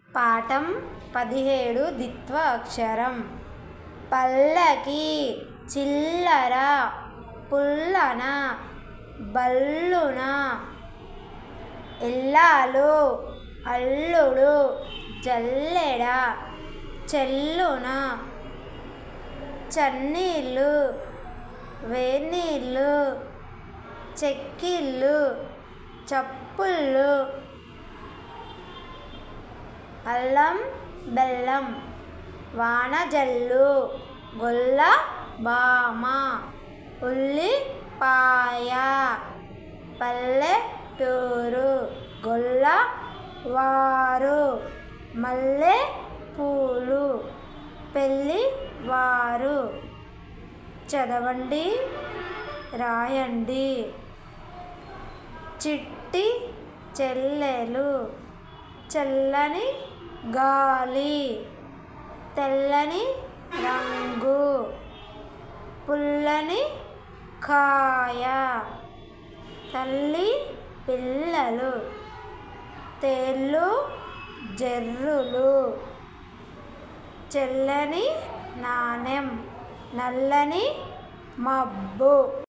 పాఠం పదిహేడు దిత్వ అక్షరం పల్లకి చిల్లర పుల్లన బల్లున ఇల్లాలు అల్లుడు జల్లెడ చెల్లున చన్నీళ్ళు వేన్నీళ్ళు చెక్కిళ్ళు చప్పుళ్ళు అల్లం బెల్లం వానజల్లు గొల్ల బామ ఉల్లిపాయ పల్లెటూరు గొల్ల వారు మల్లె పూలు పెళ్ళి వారు చదవండి రాయండి చిట్టి చెల్లెలు చల్లని గాలి తెల్లని రంగు పుల్లని కాయ తల్లి పిల్లలు తేళ్ళు జర్రులు చెల్లని నాణెం నల్లని మబ్బు